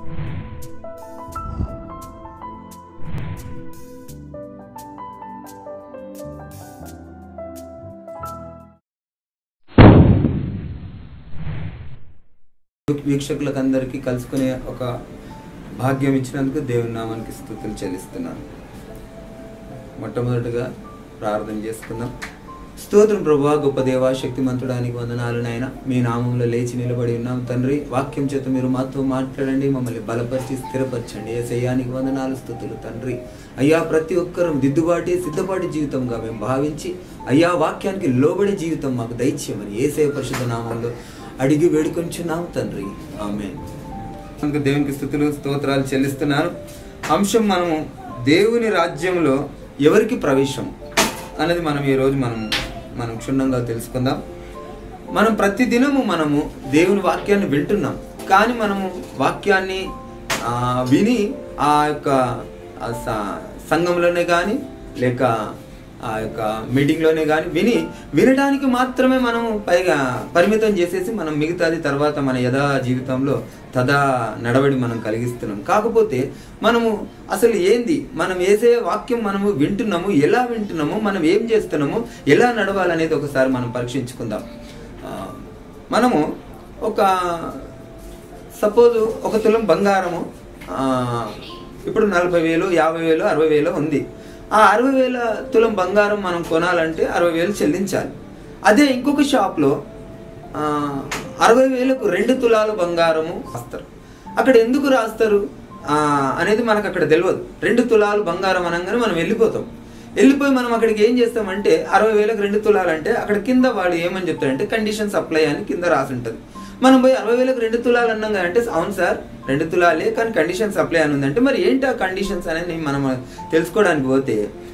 వీక్షకులకు అందరికీ కలుసుకునే ఒక భాగ్యం ఇచ్చినందుకు దేవుని నామానికి స్థుతులు చెల్లిస్తున్నాను మొట్టమొదటిగా ప్రార్థన చేసుకుందాం స్తోత్రం ప్రభా గొప్ప దేవా శక్తిమంతుడానికి వందనాలు నాయన మీ నామంలో లేచి నిలబడి ఉన్నాం తండ్రి వాక్యం చేత మీరు మాతో మాట్లాడండి మమ్మల్ని బలపరిచి స్థిరపరచండి ఏ శయ్యానికి వందనాలు స్థుతులు తండ్రి అయ్యా ప్రతి ఒక్కరూ దిద్దుబాటి సిద్ధపాటి జీవితంగా మేము భావించి అయ్యా వాక్యానికి లోబడి జీవితం మాకు దయచేయమని ఏసే పరిశుద్ధ నామంలో అడిగి వేడుకొంచున్నాం తండ్రి ఆమె దేవునికి స్థుతులు స్తోత్రాలు చెల్లిస్తున్నాను అంశం మనము దేవుని రాజ్యంలో ఎవరికి ప్రవేశం అనేది మనం ఈరోజు మనం మనం క్షుణ్ణంగా తెలుసుకుందాం మనం ప్రతి దినము మనము దేవుని వాక్యాన్ని వింటున్నాం కానీ మనము వాక్యాన్ని ఆ, విని ఆ యొక్క ఆ స- సంఘంలోనే కానీ లేక ఆ యొక్క మీటింగ్లోనే కానీ విని వినడానికి మాత్రమే మనం పైగా పరిమితం చేసేసి మనం మిగతాది తర్వాత మన యథా జీవితంలో తదా నడవడి మనం కలిగిస్తున్నాం కాకపోతే మనము అసలు ఏంది మనం వేసే వాక్యం మనము వింటున్నాము ఎలా వింటున్నాము మనం ఏం చేస్తున్నాము ఎలా నడవాలనేది ఒకసారి మనం పరీక్షించుకుందాం ఆ, మనము ఒక సపోజ్ ఒక తులం బంగారము ఆ, ఇప్పుడు నలభై వేలు యాభై వేలు అరవై వేలు ఉంది ఆ అరవై వేల తులం బంగారం మనం కొనాలంటే అరవై వేలు చెల్లించాలి అదే ఇంకొక షాప్లో ఆ, అరవై వేలకు రెండు తులాలు బంగారము రాస్తారు అక్కడ ఎందుకు రాస్తారు ఆ, అనేది మనకు అక్కడ తెలియదు రెండు తులాలు బంగారం అనగానే మనం వెళ్ళిపోతాం వెళ్ళిపోయి మనం అక్కడికి ఏం చేస్తామంటే అరవై వేలకు రెండు తులాలు అంటే అక్కడ కింద వాడు ఏమని చెప్తాడంటే కండిషన్ సప్లై అని కింద రాసి ఉంటుంది మనం పోయి అరవై వేలకు రెండు తులాలు అన్నాం కదా అంటే అవును సార్ రెండు తులాలే కానీ కండిషన్ సప్లై అని ఉందంటే మరి ఏంటి ఆ కండిషన్స్ అనేది మనం తెలుసుకోవడానికి పోతే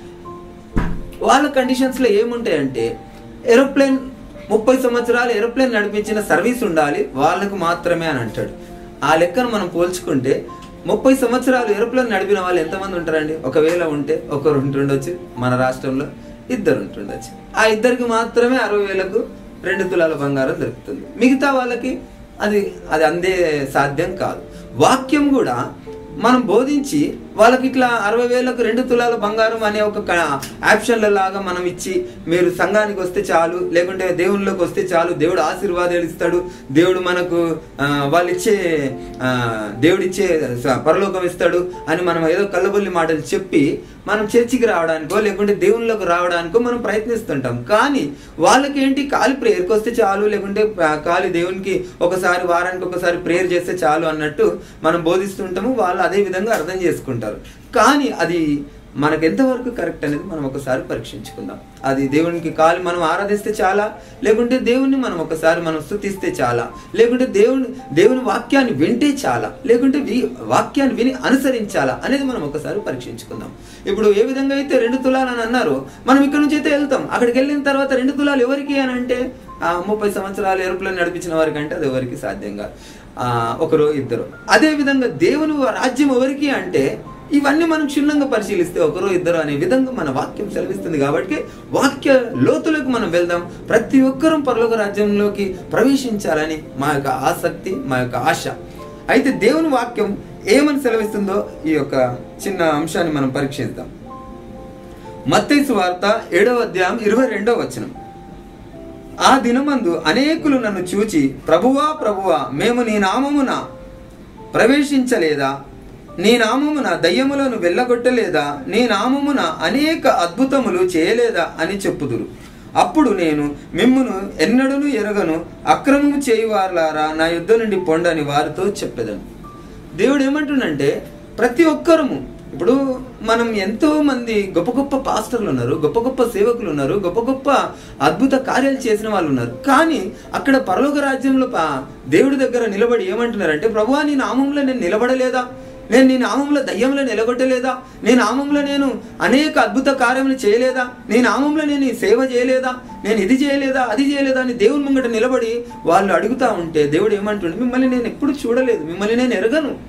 వాళ్ళ కండిషన్స్లో ఏముంటాయంటే ఏరోప్లేన్ ముప్పై సంవత్సరాలు ఏరోప్లేన్ నడిపించిన సర్వీస్ ఉండాలి వాళ్ళకు మాత్రమే అని అంటాడు ఆ లెక్కను మనం పోల్చుకుంటే ముప్పై సంవత్సరాలు ఏరోప్లేన్ నడిపిన వాళ్ళు ఎంతమంది ఉంటారండి ఒకవేళ ఉంటే ఒకరు ఉంటుండొచ్చు మన రాష్ట్రంలో ఇద్దరు ఉంటుండొచ్చు ఆ ఇద్దరికి మాత్రమే అరవై వేలకు రెండు తులాల బంగారం దొరుకుతుంది మిగతా వాళ్ళకి అది అది అందే సాధ్యం కాదు వాక్యం కూడా మనం బోధించి వాళ్ళకి ఇట్లా అరవై వేలకు రెండు తులాల బంగారం అనే ఒక ఆప్షన్ల లాగా మనం ఇచ్చి మీరు సంఘానికి వస్తే చాలు లేకుంటే దేవునిలోకి వస్తే చాలు దేవుడు ఆశీర్వాదాలు ఇస్తాడు దేవుడు మనకు ఆ, వాళ్ళు ఇచ్చే ఆ, దేవుడు ఇచ్చే స- పరలోకం ఇస్తాడు అని మనం ఏదో కళ్ళబొల్లి మాటలు చెప్పి మనం చర్చికి రావడానికో లేకుంటే దేవునిలోకి రావడానికో మనం ప్రయత్నిస్తుంటాం కానీ వాళ్ళకి ఏంటి కాలి ప్రేయర్కి వస్తే చాలు లేకుంటే ఆ, కాలి దేవునికి ఒకసారి వారానికి ఒకసారి ప్రేయర్ చేస్తే చాలు అన్నట్టు మనం బోధిస్తుంటాము వాళ్ళు అదే విధంగా అర్థం చేసుకుంటారు కానీ అది మనకు ఎంతవరకు కరెక్ట్ అనేది మనం ఒకసారి పరీక్షించుకుందాం అది దేవునికి కాలి మనం ఆరాధిస్తే చాలా లేకుంటే దేవుణ్ణి మనం ఒకసారి మనం స్థుతిస్తే చాలా లేకుంటే దేవుని దేవుని వాక్యాన్ని వింటే చాలా లేకుంటే వి- వాక్యాన్ని విని అనుసరించాలా అనేది మనం ఒకసారి పరీక్షించుకుందాం ఇప్పుడు ఏ విధంగా అయితే రెండు తులాలు అని అన్నారు మనం ఇక్కడ నుంచి అయితే వెళ్తాం అక్కడికి వెళ్ళిన తర్వాత రెండు తులాలు ఎవరికి అని అంటే ఆ, ముప్పై సంవత్సరాలు ఏరోప్లేన్ నడిపించిన వారికి అంటే అది ఎవరికి సాధ్యం కాదు ఆ, ఒకరు ఇద్దరు అదే విధంగా దేవుని రాజ్యం ఎవరికి అంటే ఇవన్నీ మనం క్షుణ్ణంగా పరిశీలిస్తే ఒకరు ఇద్దరు అనే విధంగా మన వాక్యం సెలవిస్తుంది కాబట్టి వాక్య లోతులకు మనం వెళ్దాం ప్రతి ఒక్కరూ పరలోక రాజ్యంలోకి ప్రవేశించాలని మా యొక్క ఆసక్తి మా యొక్క ఆశ అయితే దేవుని వాక్యం ఏమని సెలవిస్తుందో ఈ యొక్క చిన్న అంశాన్ని మనం పరీక్షిద్దాం మత్తైసు వార్త ఏడవ అధ్యాయం ఇరవై రెండవ వచనం ఆ దినమందు అనేకులు నన్ను చూచి ప్రభువా ప్రభువా మేము నీ నామమున ప్రవేశించలేదా నీ నామమున దయ్యములను వెళ్ళగొట్టలేదా నీ నామమున అనేక అద్భుతములు చేయలేదా అని చెప్పుదురు అప్పుడు నేను మిమ్మును ఎన్నడూను ఎరగను అక్రమము చేయువారులారా నా యుద్ధ నుండి పొండని వారితో చెప్పేదను దేవుడు ఏమంటుండంటే ప్రతి ఒక్కరము ఇప్పుడు మనం ఎంతో మంది గొప్ప గొప్ప పాస్టర్లు ఉన్నారు గొప్ప గొప్ప సేవకులు ఉన్నారు గొప్ప గొప్ప అద్భుత కార్యాలు చేసిన వాళ్ళు ఉన్నారు కానీ అక్కడ పరలోక రాజ్యంలో పా- దేవుడి దగ్గర నిలబడి ఏమంటున్నారంటే ప్రభువా నీ నామంలో నేను నిలబడలేదా నేను నీ నామంలో దయ్యంలో నిలగొట్టలేదా నీ నామంలో నేను అనేక అద్భుత కార్యములు చేయలేదా నీ నామంలో నేను ఈ సేవ చేయలేదా నేను ఇది చేయలేదా అది చేయలేదా అని దేవుని ముంగట నిలబడి వాళ్ళు అడుగుతా ఉంటే దేవుడు ఏమంటుండే మిమ్మల్ని నేను ఎప్పుడు చూడలేదు మిమ్మల్ని నేను ఎరగను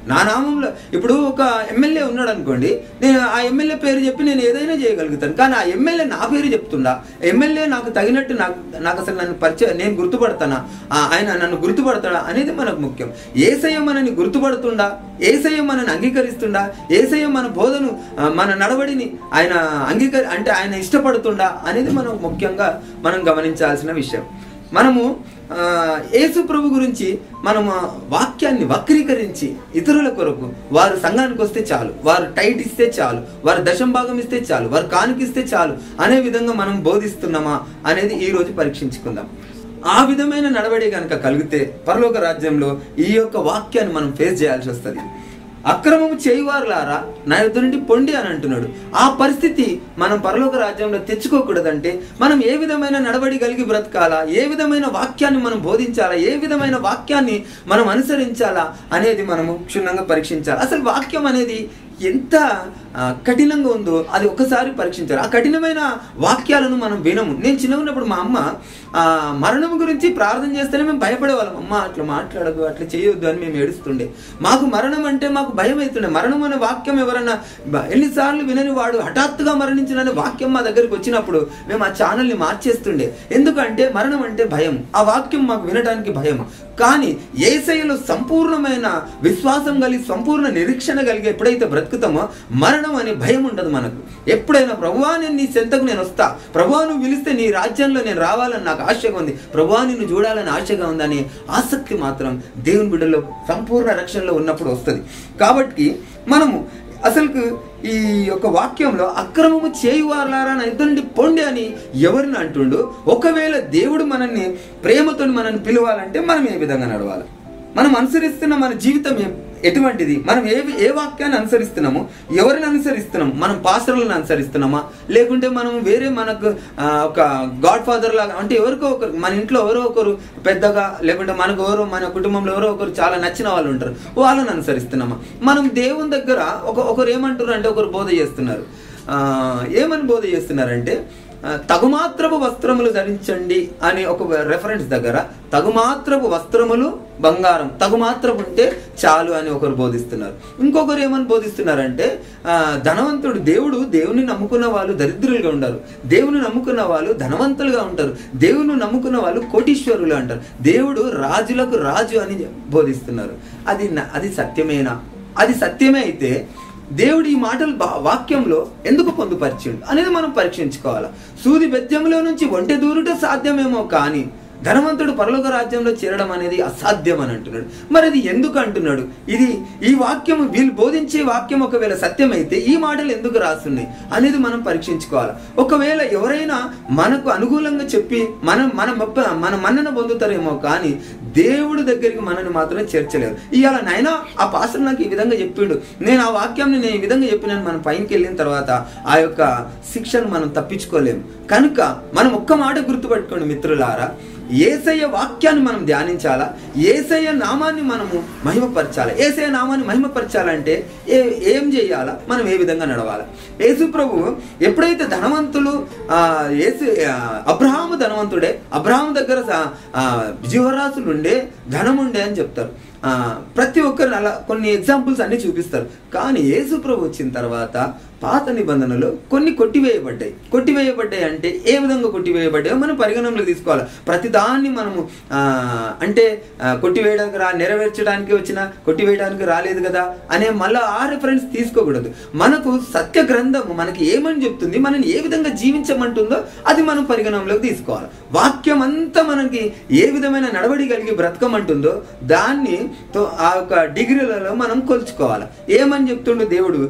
నా నామంలో ఇప్పుడు ఒక ఎమ్మెల్యే ఉన్నాడు అనుకోండి నేను ఆ ఎమ్మెల్యే పేరు చెప్పి నేను ఏదైనా చేయగలుగుతాను కానీ ఆ ఎమ్మెల్యే నా పేరు చెప్తుండా ఎమ్మెల్యే నాకు తగినట్టు నాకు నాకు అసలు నన్ను పరిచయం నేను గుర్తుపడతానా ఆ, ఆయన నన్ను గుర్తుపడతాడా అనేది మనకు ముఖ్యం ఏసయ్య మనని గుర్తుపడుతుండా ఏసయ్య మనని అంగీకరిస్తుండా ఏసయ్య మన బోధను ఆ, మన నడవడిని ఆయన అంగీకరి అంటే ఆయన ఇష్టపడుతుండా అనేది మనం ముఖ్యంగా మనం గమనించాల్సిన విషయం మనము ఆ, యేసు ప్రభు గురించి మనము వాక్యాన్ని వక్రీకరించి ఇతరుల కొరకు వారు సంఘానికి వస్తే చాలు వారు టైట్ ఇస్తే చాలు వారు దశం భాగం ఇస్తే చాలు వారు కానుకిస్తే చాలు అనే విధంగా మనం బోధిస్తున్నామా అనేది ఈ రోజు పరీక్షించుకుందాం ఆ విధమైన నడవడి కనుక కలిగితే పరలోక రాజ్యంలో ఈ యొక్క వాక్యాన్ని మనం ఫేస్ చేయాల్సి వస్తుంది అక్రమము చేయువారులారా నా యుద్ధ నుండి పొండి అని అంటున్నాడు ఆ పరిస్థితి మనం పరలోక రాజ్యంలో తెచ్చుకోకూడదంటే మనం ఏ విధమైన నడవడి కలిగి బ్రతకాలా ఏ విధమైన వాక్యాన్ని మనం బోధించాలా ఏ విధమైన వాక్యాన్ని మనం అనుసరించాలా అనేది మనము క్షుణ్ణంగా పరీక్షించాలి అసలు వాక్యం అనేది ఎంత ఆ, కఠినంగా ఉందో అది ఒకసారి పరీక్షించాలి ఆ కఠినమైన వాక్యాలను మనం వినము నేను చిన్న ఉన్నప్పుడు మా అమ్మ ఆ, మరణం గురించి ప్రార్థన చేస్తేనే మేము భయపడేవాళ్ళం అమ్మ అట్లా మాట్లాడదు అట్లా చేయొద్దు అని మేము ఏడుస్తుండే మాకు మరణం అంటే మాకు భయం అవుతుండే మరణం అనే వాక్యం ఎవరన్నా బ- ఎన్నిసార్లు వినని వాడు హఠాత్తుగా మరణించిన వాక్యం మా దగ్గరికి వచ్చినప్పుడు మేము ఆ ఛానల్ని మార్చేస్తుండే ఎందుకంటే మరణం అంటే భయం ఆ వాక్యం మాకు వినడానికి భయం కానీ ఏసైలో సంపూర్ణమైన విశ్వాసం కలిగి సంపూర్ణ నిరీక్షణ కలిగి ఎప్పుడైతే బ్రతుకుతామో మరణం అనే భయం ఉండదు మనకు ఎప్పుడైనా ప్రభువా నేను నీ చెంతకు నేను వస్తా ప్రభువా నువ్వు పిలిస్తే నీ రాజ్యంలో నేను రావాలని నాకు ఆశగా ఉంది ప్రభువా నిన్ను చూడాలని ఆశగా ఉందని ఆసక్తి మాత్రం దేవుని బిడ్డలో సంపూర్ణ రక్షణలో ఉన్నప్పుడు వస్తుంది కాబట్టి మనము అసలు ఈ యొక్క వాక్యంలో అక్రమము చేయువారులారా నా ఇద్దరు నుండి పొండి అని ఎవరిని అంటుండు ఒకవేళ దేవుడు మనల్ని ప్రేమతో మనల్ని పిలవాలంటే మనం ఏ విధంగా నడవాలి మనం అనుసరిస్తున్న మన జీవితం ఏ- ఎటువంటిది మనం ఏ ఏ వాక్యాన్ని అనుసరిస్తున్నాము ఎవరిని అనుసరిస్తున్నాము మనం పాస్టర్లను అనుసరిస్తున్నామా లేకుంటే మనం వేరే మనకు ఆ, ఒక గాడ్ ఫాదర్ లాగా అంటే ఎవరికో ఒకరు మన ఇంట్లో ఎవరో ఒకరు పెద్దగా లేకుంటే మనకు ఎవరో మన కుటుంబంలో ఎవరో ఒకరు చాలా నచ్చిన వాళ్ళు ఉంటారు వాళ్ళని అనుసరిస్తున్నామా మనం దేవుని దగ్గర ఒక ఒకరు ఏమంటారు అంటే ఒకరు బోధ చేస్తున్నారు ఆ, ఏమని బోధ చేస్తున్నారంటే ఆ, తగుమాత్రపు వస్త్రములు ధరించండి అనే ఒక రెఫరెన్స్ దగ్గర తగుమాత్రపు వస్త్రములు బంగారం తగుమాత్రపు ఉంటే చాలు అని ఒకరు బోధిస్తున్నారు ఇంకొకరు ఏమని బోధిస్తున్నారంటే ఆ, ధనవంతుడు దేవుడు దేవుని నమ్ముకున్న వాళ్ళు దరిద్రులుగా ఉండరు దేవుని నమ్ముకున్న వాళ్ళు ధనవంతులుగా ఉంటారు దేవుని నమ్ముకున్న వాళ్ళు కోటీశ్వరులు అంటారు దేవుడు రాజులకు రాజు అని బోధిస్తున్నారు అది న- అది సత్యమేనా అది సత్యమే అయితే దేవుడు ఈ మాటలు బా- వాక్యంలో ఎందుకు పొందుపరిచిండు అనేది మనం పరీక్షించుకోవాలి సూది బెత్యంలో నుంచి ఒంటె దూరుట సాధ్యమేమో కానీ ధనవంతుడు పరలోక రాజ్యంలో చేరడం అనేది అసాధ్యం అని అంటున్నాడు మరి అది ఎందుకు అంటున్నాడు ఇది ఈ వాక్యం వీళ్ళు బోధించే వాక్యం ఒకవేళ సత్యమైతే ఈ మాటలు ఎందుకు రాస్తున్నాయి అనేది మనం పరీక్షించుకోవాలి ఒకవేళ ఎవరైనా మనకు అనుకూలంగా చెప్పి మనం మన మొప్ప మన మన్నన పొందుతారేమో కానీ దేవుడి దగ్గరికి మనని మాత్రం చేర్చలేరు ఇవాళ నాయన ఆ పాస్టర్ నాకు ఈ విధంగా చెప్పిండు నేను ఆ వాక్యాన్ని నేను ఈ విధంగా చెప్పినాను మనం పైకి వెళ్ళిన తర్వాత ఆ యొక్క శిక్షను మనం తప్పించుకోలేము కనుక మనం ఒక్క మాట గుర్తుపెట్టుకోండి మిత్రులారా ఏసయ్య వాక్యాన్ని మనం ధ్యానించాలా ఏసయ్య నామాన్ని మనము మహిమపరచాలి ఏసయ్య నామాన్ని మహిమపరచాలంటే ఏ ఏం చేయాలా మనం ఏ విధంగా నడవాలి యేసు ప్రభు ఎప్పుడైతే ధనవంతులు ఆ, యేసు ఆ, అబ్రహాము ధనవంతుడే అబ్రహాము దగ్గర స- ఆ, జీవరాశులు ఉండే ధనం ఉండే అని చెప్తారు ఆ, ప్రతి ఒక్కరు అలా కొన్ని ఎగ్జాంపుల్స్ అన్ని చూపిస్తారు కానీ యేసు ప్రభు వచ్చిన తర్వాత పాత నిబంధనలు కొన్ని కొట్టివేయబడ్డాయి కొట్టివేయబడ్డాయి అంటే ఏ విధంగా కొట్టివేయబడ్డాయో మనం పరిగణనలోకి తీసుకోవాలి ప్రతి దాన్ని మనము ఆ, అంటే ఆ, కొట్టివేయడానికి రా నెరవేర్చడానికి వచ్చిన కొట్టివేయడానికి రాలేదు కదా అనే మళ్ళీ ఆ రిఫరెన్స్ తీసుకోకూడదు మనకు సత్య గ్రంథము మనకి ఏమని చెప్తుంది మనని ఏ విధంగా జీవించమంటుందో అది మనం పరిగణనలోకి తీసుకోవాలి వాక్యం అంతా మనకి ఏ విధమైన నడవడి కలిగి బ్రతకమంటుందో దాన్ని తో ఆ యొక్క డిగ్రీలలో మనం కొలుచుకోవాలి ఏమని చెప్తుండో దేవుడు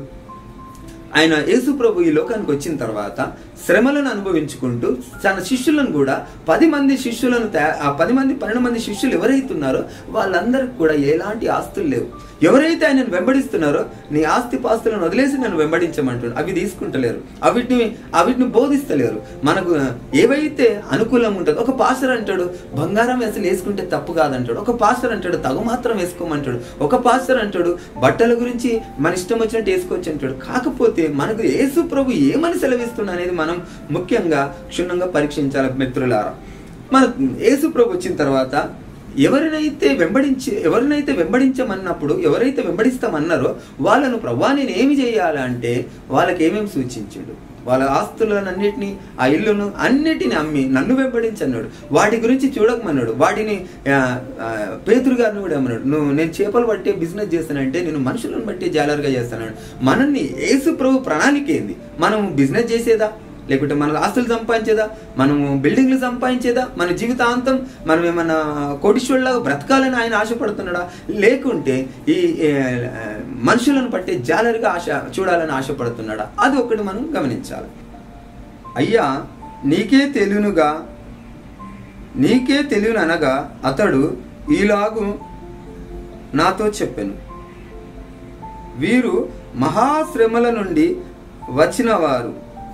ఆయన యేసు ప్రభు ఈ లోకానికి వచ్చిన తర్వాత శ్రమలను అనుభవించుకుంటూ తన శిష్యులను కూడా పది మంది శిష్యులను తయా- ఆ పది మంది పన్నెండు మంది శిష్యులు ఎవరైతే ఉన్నారో వాళ్ళందరికి కూడా ఎలాంటి ఆస్తులు లేవు ఎవరైతే ఆయనను వెంబడిస్తున్నారో నీ ఆస్తి పాస్తులను వదిలేసి నన్ను వెంబడించమంటున్నాడు అవి తీసుకుంటలేరు అవిటిని అవిటిని బోధిస్తలేరు మనకు ఏవైతే అనుకూలం ఉంటుందో ఒక పాస్టర్ అంటాడు బంగారం అసలు వేసుకుంటే తప్పు కాదంటాడు ఒక పాస్టర్ అంటాడు తగు మాత్రం వేసుకోమంటాడు ఒక పాస్టర్ అంటాడు బట్టల గురించి మన ఇష్టం వచ్చినట్టు వేసుకోవచ్చు అంటాడు కాకపోతే మనకు యేసు ప్రభు ఏమని సెలవిస్తున్నా అనేది మనం ముఖ్యంగా క్షుణ్ణంగా పరీక్షించాలి మిత్రులారా మన యేసు ప్రభు వచ్చిన తర్వాత ఎవరినైతే వెంబడించి ఎవరినైతే వెంబడించమన్నప్పుడు ఎవరైతే వెంబడిస్తామన్నారో వాళ్ళను ప్రభా నేను ఏమి చేయాలంటే వాళ్ళకి ఏమేమి సూచించాడు వాళ్ళ ఆస్తులన్నింటినీ ఆ ఇల్లును అన్నిటిని అమ్మి నన్ను వెంబడించన్నాడు వాటి గురించి చూడకమన్నాడు వాటిని ఆ, ఆ, పేతురు గారిని కూడా ఏమన్నాడు నువ్వు నేను చేపలు పట్టే బిజినెస్ చేస్తానంటే నేను మనుషులను బట్టి జాలరుగా చేస్తాను మనల్ని యేసు ప్రభు ప్రణాళిక ఏంది మనం బిజినెస్ చేసేదా లేకుంటే మన ఆస్తులు సంపాదించేదా మనము బిల్డింగ్లు సంపాదించేదా మన జీవితాంతం మనం ఏమన్నా కోటీశ్వరులాగా బ్రతకాలని ఆయన ఆశపడుతున్నాడా లేకుంటే ఈ ఏ, మనుషులను పట్టే జాలరిగా ఆశ చూడాలని ఆశపడుతున్నాడా అది ఒకటి మనం గమనించాలి అయ్యా నీకే తెలియనుగా నీకే తెలియను అనగా అతడు ఈలాగు నాతో చెప్పాను వీరు మహాశ్రమల నుండి వచ్చిన వారు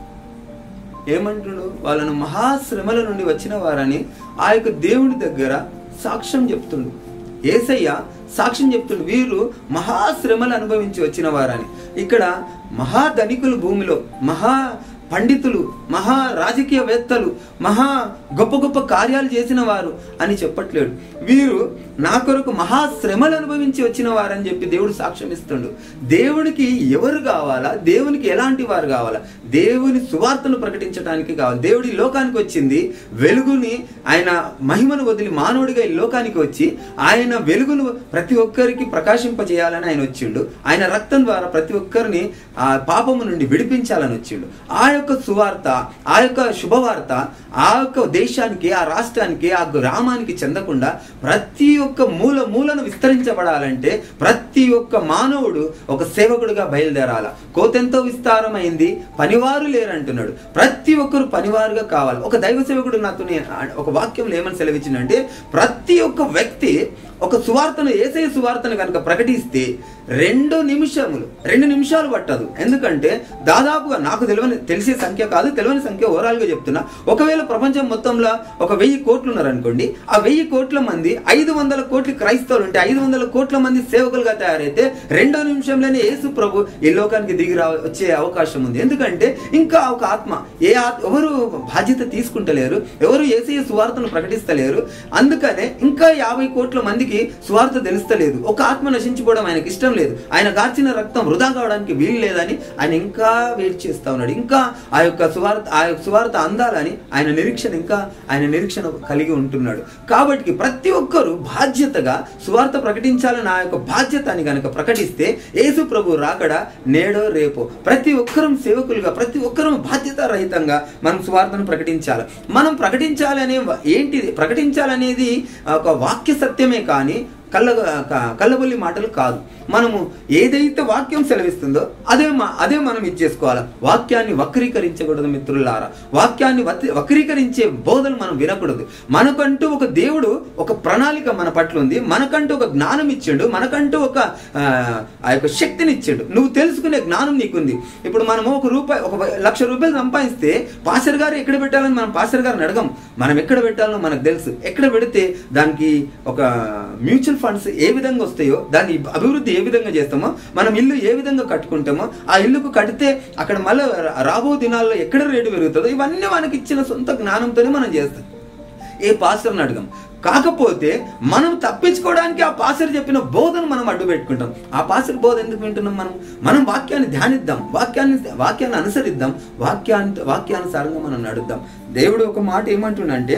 ఏమంటుడు వాళ్ళను మహాశ్రమల నుండి వచ్చిన వారని ఆ యొక్క దేవుడి దగ్గర సాక్ష్యం చెప్తుండు ఏసయ్య సాక్ష్యం చెప్తుండు వీరు మహాశ్రమలు అనుభవించి వచ్చిన వారని ఇక్కడ మహాధనికులు భూమిలో మహా పండితులు మహా రాజకీయవేత్తలు మహా గొప్ప గొప్ప కార్యాలు చేసిన వారు అని చెప్పట్లేడు వీరు నా కొరకు మహాశ్రమలు అనుభవించి వచ్చిన వారని చెప్పి దేవుడు సాక్ష్యం ఇస్తుండు దేవునికి ఎవరు కావాలా దేవునికి ఎలాంటి వారు కావాలా దేవుని సువార్తను ప్రకటించడానికి కావాలి దేవుడి ఈ లోకానికి వచ్చింది వెలుగుని ఆయన మహిమను వదిలి మానవుడిగా ఈ లోకానికి వచ్చి ఆయన వెలుగును ప్రతి ఒక్కరికి ప్రకాశింపజేయాలని ఆయన వచ్చిండు ఆయన రక్తం ద్వారా ప్రతి ఒక్కరిని ఆ పాపము నుండి విడిపించాలని వచ్చిండు ఆ యొక్క సువార్త ఆ యొక్క శుభవార్త ఆ యొక్క దేశానికి ఆ రాష్ట్రానికి ఆ గ్రామానికి చెందకుండా ప్రతి ఒక్క మూల మూలను విస్తరించబడాలంటే ప్రతి ఒక్క మానవుడు ఒక సేవకుడిగా బయలుదేరాల కోతెంతో విస్తారమైంది పనివారు లేరంటున్నాడు ప్రతి ఒక్కరు పనివారుగా కావాలి ఒక దైవ సేవకుడు నాతో ఒక వాక్యంలో ఏమని సెలవిచ్చిందంటే ప్రతి ఒక్క వ్యక్తి ఒక సువార్తను ఏసై సువార్తను కనుక ప్రకటిస్తే రెండు నిమిషములు రెండు నిమిషాలు పట్టదు ఎందుకంటే దాదాపుగా నాకు తెలియని తెలిసే సంఖ్య కాదు తెలియని సంఖ్య ఓవరాల్ గా చెప్తున్నా ఒకవేళ ప్రపంచం మొత్తంలో ఒక వెయ్యి కోట్లు ఉన్నారనుకోండి ఆ వెయ్యి కోట్ల మంది ఐదు వందల కోట్ల క్రైస్తవులు ఉంటే ఐదు వందల కోట్ల మంది సేవకులుగా తయారైతే రెండో నిమిషంలోనే యేసు ప్రభు ఈ లోకానికి దిగి రా వచ్చే అవకాశం ఉంది ఎందుకంటే ఇంకా ఒక ఆత్మ ఏ ఆత్ ఎవరు బాధ్యత తీసుకుంటలేరు ఎవరు ఏసీ సువార్తను ప్రకటిస్తలేరు అందుకనే ఇంకా యాభై కోట్ల మందికి సువార్త తెలుస్తలేదు ఒక ఆత్మ నశించిపోవడం ఆయనకి ఇష్టం లేదు ఆయన గార్చిన రక్తం వృధా కావడానికి వీలు లేదని ఆయన ఇంకా వెయిట్ చేస్తా ఉన్నాడు ఇంకా ఆ యొక్క సువార్త ఆ యొక్క సువార్త అందాలని ఆయన నిరీక్షణ ఇంకా ఆయన నిరీక్షణ కలిగి ఉంటున్నాడు కాబట్టి ప్రతి ఒక్కరూ బాధ్యతగా సువార్త ప్రకటించాలని ఆ యొక్క బాధ్యతని కనుక ప్రకటిస్తే యేసు ప్రభు రాకడ నేడో రేపో ప్రతి ఒక్కరం సేవకులుగా ప్రతి ఒక్కరం బాధ్యత రహితంగా మనం సువార్తను ప్రకటించాలి మనం ప్రకటించాలనే వ- ఏంటిది ప్రకటించాలనేది ఒక వాక్య సత్యమే కానీ కళ్ళ క- కళ్ళబొల్లి మాటలు కాదు మనము ఏదైతే వాక్యం సెలవిస్తుందో అదే మా అదే మనం ఇచ్చేసుకోవాలి వాక్యాన్ని వక్రీకరించకూడదు మిత్రులారా వాక్యాన్ని వక్రీ- వక్రీకరించే బోధలు మనం వినకూడదు మనకంటూ ఒక దేవుడు ఒక ప్రణాళిక మన పట్ల ఉంది మనకంటూ ఒక జ్ఞానం ఇచ్చిండు మనకంటూ ఒక ఆ, ఆ యొక్క శక్తిని ఇచ్చిండు నువ్వు తెలుసుకునే జ్ఞానం నీకుంది ఇప్పుడు మనము ఒక రూపాయి ఒక లక్ష రూపాయలు సంపాదిస్తే పాస్టర్ గారు ఎక్కడ పెట్టాలని మనం పాస్టర్ గారిని అడగం మనం ఎక్కడ పెట్టాలో మనకు తెలుసు ఎక్కడ పెడితే దానికి ఒక మ్యూచువల్ ఫండ్స్ ఏ విధంగా వస్తాయో దాన్ని అభివృద్ధి ఏ విధంగా చేస్తామో మనం ఇల్లు ఏ విధంగా కట్టుకుంటామో ఆ ఇల్లుకు కడితే అక్కడ మళ్ళీ రాబో దినాల్లో ఎక్కడ రేటు పెరుగుతుందో ఇవన్నీ మనకి ఇచ్చిన సొంత జ్ఞానంతోనే మనం చేస్తాం ఏ పాస్టర్ని అడగం కాకపోతే మనం తప్పించుకోవడానికి ఆ పాస్టర్ చెప్పిన బోధను మనం అడ్డు పెట్టుకుంటాం ఆ పాస్టర్ బోధ ఎందుకు వింటున్నాం మనం మనం వాక్యాన్ని ధ్యానిద్దాం వాక్యాన్ని వాక్యాన్ని అనుసరిద్దాం వాక్యాన్ని వాక్యానుసారంగా మనం నడుద్దాం దేవుడు ఒక మాట ఏమంటుండంటే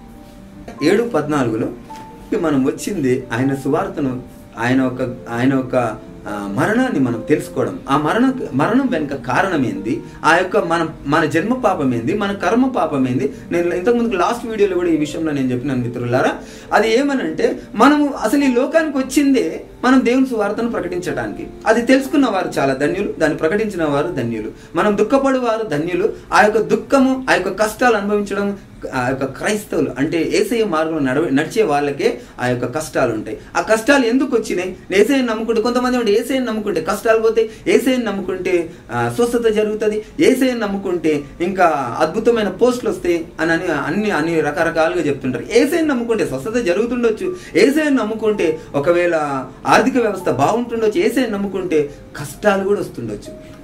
ఏడు పద్నాలుగులో మనం వచ్చింది ఆయన సువార్తను ఆయన ఒక ఆయన ఒక ఆ, మరణాన్ని మనం తెలుసుకోవడం ఆ మరణం మరణం వెనుక కారణం ఏంది ఆ యొక్క మన మన జన్మ పాపం ఏంది మన కర్మ పాపం ఏంది నేను ఇంతకుముందు లాస్ట్ వీడియోలో కూడా ఈ విషయంలో నేను చెప్పినాను మిత్రులారా అది ఏమనంటే మనము అసలు ఈ లోకానికి వచ్చిందే మనం దేవుని సువార్తను ప్రకటించడానికి అది తెలుసుకున్న వారు చాలా ధన్యులు దాన్ని ప్రకటించిన వారు ధన్యులు మనం దుఃఖపడు వారు ధన్యులు ఆ యొక్క దుఃఖము ఆ యొక్క కష్టాలు అనుభవించడం ఆ యొక్క క్రైస్తవులు అంటే ఏసయ్య మార్గంలో నడవ నడిచే వాళ్ళకే ఆ యొక్క కష్టాలు ఉంటాయి ఆ కష్టాలు ఎందుకు వచ్చినాయి ఏసఐని నమ్ముకుంటే కొంతమంది ఉంటే ఏసఐని నమ్ముకుంటే కష్టాలు పోతాయి ఏసఐని నమ్ముకుంటే ఆ, స్వస్థత జరుగుతుంది ఏసఐని నమ్ముకుంటే ఇంకా అద్భుతమైన పోస్టులు వస్తాయి అని అని అన్ని అన్ని రకరకాలుగా చెప్తుంటారు ఏసఐని నమ్ముకుంటే స్వస్థత జరుగుతుండొచ్చు ఏసఐని నమ్ముకుంటే ఒకవేళ ఆర్థిక వ్యవస్థ బాగుంటుండొచ్చు ఏసఐని నమ్ముకుంటే కష్టాలు కూడా వస్తుండొచ్చు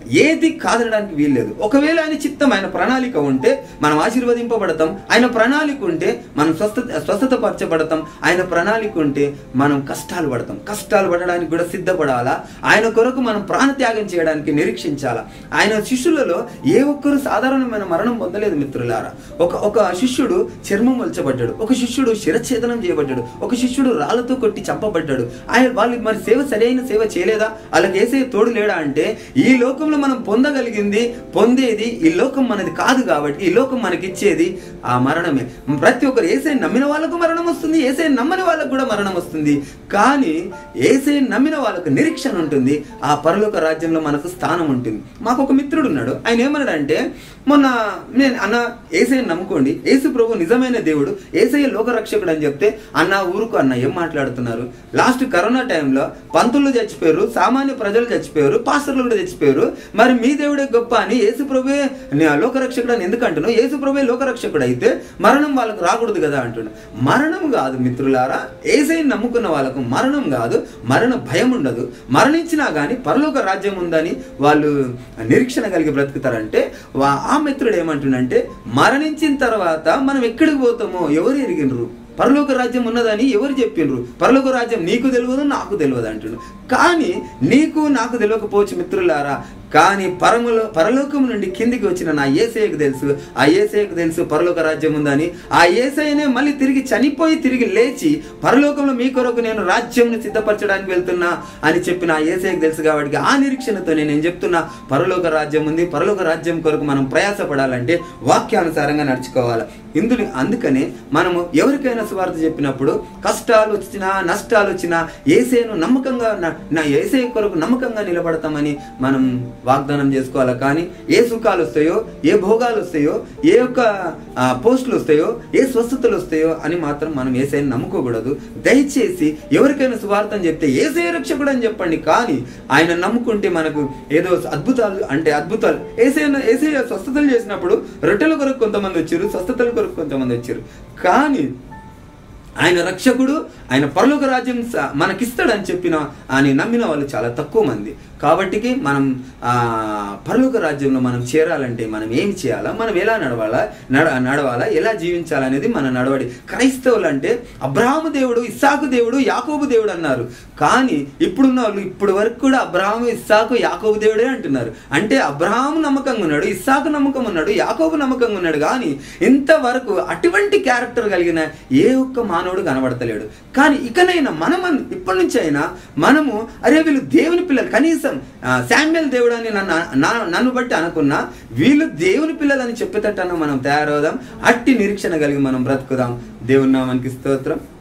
ఏది కాదనడానికి వీల్లేదు ఒకవేళ ఆయన చిత్తం ఆయన ప్రణాళిక ఉంటే మనం ఆశీర్వదింపబడతాం ఆయన ప్రణాళిక ఉంటే మనం స్వస్థత స్వస్థత పరచబడతాం ఆయన ప్రణాళిక ఉంటే మనం కష్టాలు పడతాం కష్టాలు పడడానికి కూడా సిద్ధపడాలా ఆయన కొరకు మనం ప్రాణత్యాగం చేయడానికి నిరీక్షించాలా ఆయన శిష్యులలో ఏ ఒక్కరు సాధారణమైన మరణం పొందలేదు మిత్రులారా ఒక ఒక శిష్యుడు చర్మం వల్చబడ్డాడు ఒక శిష్యుడు శిరఛేదనం చేయబడ్డాడు ఒక శిష్యుడు రాళ్లతో కొట్టి చంపబడ్డాడు ఆయన వాళ్ళు మరి సేవ సరైన సేవ చేయలేదా వాళ్ళకి ఏసే తోడు లేడా అంటే ఈ లోకంలో మనం పొందగలిగింది పొందేది ఈ లోకం మనది కాదు కాబట్టి ఈ లోకం మనకి ఇచ్చేది ఆ మరణమే ప్రతి ఒక్కరు ఏసే నమ్మిన వాళ్ళకు మరణం వస్తుంది ఏసే నమ్మని వాళ్ళకు కూడా మరణం వస్తుంది కానీ ఏసే నమ్మిన వాళ్ళకు నిరీక్షణ ఉంటుంది ఆ పరలోక రాజ్యంలో మనకు స్థానం ఉంటుంది మాకు ఒక మిత్రుడు ఉన్నాడు ఆయన ఏమన్నాడంటే మొన్న నేను అన్న ఏసఐ నమ్ముకోండి యేసు ప్రభు నిజమైన దేవుడు ఏసఐ లోకరక్షకుడు అని చెప్తే అన్న ఊరుకు అన్న ఏం మాట్లాడుతున్నారు లాస్ట్ కరోనా టైంలో పంతులు చచ్చిపోయారు సామాన్య ప్రజలు చచ్చిపోయారు పాస్టర్లు కూడా చచ్చిపోయారు మరి మీ దేవుడే గొప్ప అని యేసు ప్రభువే నే- లోకరక్షకుడు అని ఎందుకు అంటున్నావు యేసు ప్రభువే లోకరక్షకుడు అయితే మరణం వాళ్ళకు రాకూడదు కదా అంటున్నా మరణం కాదు మిత్రులారా ఏసై నమ్ముకున్న వాళ్ళకు మరణం కాదు మరణ భయం ఉండదు మరణించినా కానీ పరలోక రాజ్యం ఉందని వాళ్ళు నిరీక్షణ కలిగి బ్రతుకుతారంటే వా- ఆ మిత్రుడు ఏమంటుండంటే మరణించిన తర్వాత మనం ఎక్కడికి పోతామో ఎవరు ఎరిగినరు పరలోక రాజ్యం ఉన్నదని ఎవరు చెప్పిండ్రు పరలోక రాజ్యం నీకు తెలియదు నాకు తెలియదు అంటుండు కానీ నీకు నాకు తెలియకపోవచ్చు మిత్రులారా కానీ పరములో పరలోకం నుండి కిందికి వచ్చిన నా ఏసఐకు తెలుసు ఆ ఏసఐకు తెలుసు పరలోక రాజ్యం ఉందని ఆ ఏసఐనే మళ్ళీ తిరిగి చనిపోయి తిరిగి లేచి పరలోకంలో మీ కొరకు నేను రాజ్యంను సిద్ధపరచడానికి వెళ్తున్నా అని చెప్పిన ఆ ఏసఐకి తెలుసు కాబట్టి ఆ నిరీక్షణతో నేను చెప్తున్నా పరలోక రాజ్యం ఉంది పరలోక రాజ్యం కొరకు మనం ప్రయాసపడాలంటే వాక్యానుసారంగా నడుచుకోవాలి ఇందులో అందుకనే మనము ఎవరికైనా సువార్త చెప్పినప్పుడు కష్టాలు వచ్చినా నష్టాలు వచ్చినా ఏసేను నమ్మకంగా న- నా ఏసే కొరకు నమ్మకంగా నిలబడతామని మనం వాగ్దానం చేసుకోవాలి కానీ ఏ సుఖాలు వస్తాయో ఏ భోగాలు వస్తాయో ఏ యొక్క ఆ, పోస్టులు వస్తాయో ఏ స్వస్థతలు వస్తాయో అని మాత్రం మనం ఏసైని నమ్ముకోకూడదు దయచేసి ఎవరికైనా సువార్త అని చెప్తే ఏసే రక్షకుడు అని చెప్పండి కానీ ఆయన నమ్ముకుంటే మనకు ఏదో అద్భుతాలు అంటే అద్భుతాలు ఏసే ఏసే స్వస్థతలు చేసినప్పుడు రొట్టెల కొరకు కొంతమంది వచ్చారు స్వస్థతల కొరకు కొంతమంది వచ్చారు కానీ ఆయన రక్షకుడు ఆయన పరలోక రాజ్యం స- మనకిస్తాడని చెప్పిన అని నమ్మిన వాళ్ళు చాలా తక్కువ మంది కాబట్టికి మనం ఆ పరలోక రాజ్యంలో మనం చేరాలంటే మనం ఏం చేయాలా మనం ఎలా నడవాలా నడ నడవాలా ఎలా జీవించాలనేది మన నడవడి క్రైస్తవులు అంటే అబ్రాహము దేవుడు ఇస్సాకు దేవుడు యాకోబు దేవుడు అన్నారు కానీ ఇప్పుడున్న వాళ్ళు ఇప్పుడు వరకు కూడా అబ్రాహము ఇస్సాకు యాకోబు దేవుడే అంటున్నారు అంటే అబ్రాహము నమ్మకంగా ఉన్నాడు ఇస్సాకు నమ్మకం ఉన్నాడు యాకోబు నమ్మకంగా ఉన్నాడు కానీ ఇంతవరకు అటువంటి క్యారెక్టర్ కలిగిన ఏ ఒక్క మానవుడు కనబడతలేడు కానీ ఇకనైనా మనం ఇప్పటి నుంచి అయినా మనము అరే వీళ్ళు దేవుని పిల్లలు కనీసం ఆ, శామ్యుయల్ దేవుడు అని నన్ను నా- నన్ను బట్టి అనుకున్నా వీళ్ళు దేవుని పిల్లలని చెప్పేటట్టన్నా మనం తయారవుదాం అట్టి నిరీక్షణ కలిగి మనం బ్రతుకుదాం దేవుని నామానికి స్తోత్రం